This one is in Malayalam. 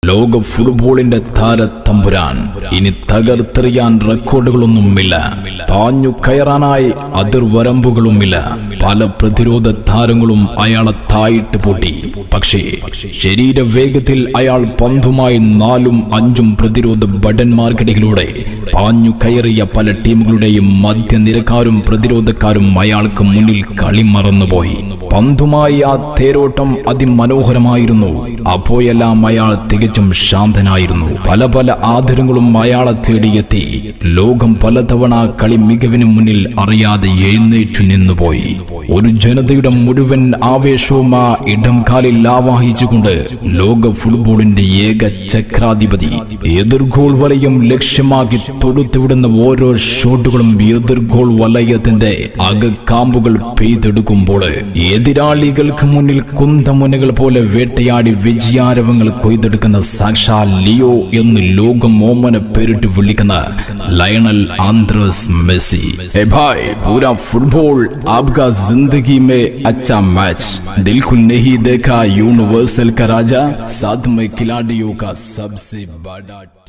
ലോക ഫുട്ബോളിന്റെ താരത്തമ്പുരാൻ ഇനി തകർത്തെറിയാൻ റെക്കോർഡുകളൊന്നുമില്ല പാഞ്ഞു കയറാനായി അതിർവരമ്പുകളുമില്ല പല പ്രതിരോധ താരങ്ങളും അയാളെ തായിട്ട് പൊട്ടി പക്ഷേ ശരീരവേഗത്തിൽ അയാൾ പന്തുമായി നാലും അഞ്ചും പ്രതിരോധ ഭടന്മാർക്കിടയിലൂടെ പാഞ്ഞു കയറിയ പല ടീമുകളുടെയും മധ്യനിരക്കാരും പ്രതിരോധക്കാരും അയാൾക്ക് മുന്നിൽ കളി മറന്നുപോയി പന്തുമായി ആ തേരോട്ടം അതിമനോഹരമായിരുന്നു അപ്പോയെല്ലാം അയാൾ തികച്ചും ശാന്തനായിരുന്നു പല പല ആദരങ്ങളും അയാളെ തേടിയെത്തി ലോകം പലതവണ ആ കളി മികവിന് മുന്നിൽ അറിയാതെ എഴുന്നേറ്റു നിന്നുപോയി ഒരു ജനതയുടെ മുഴുവൻ ആവേശവും ആ ഇടം കാലിൽ ആവാഹിച്ചുകൊണ്ട് ലോക ഫുട്ബോളിന്റെ ഏക ചക്രാധിപതി എതിർ ഗോൾ വലയം ലക്ഷ്യമാക്കി തൊടുത്തുവിടുന്ന ഓരോ ഷോട്ടുകളും എതിർ ഗോൾ വലയത്തിന്റെ അകക്കാമ്പുകൾ പെയ്തെടുക്കുമ്പോൾ എതിരാളികൾക്ക് മുന്നിൽ കുന്തമുനകൾ പോലെ വേട്ടയാടി വിജയാരവങ്ങൾ കൊയ്തെടുക്കുന്ന സാക്ഷാൽ ലിയോ എന്ന് ലോകം ഓമന പേരിട്ട് വിളിക്കുന്ന ലയണൽ ആന്ത്രസ് മെസ്സി ए भाई पूरा फुटबॉल आपका जिंदगी में अच्छा मैच दिल को नहीं देखा यूनिवर्सल का राजा साथ में खिलाड़ियों का सबसे बड़ा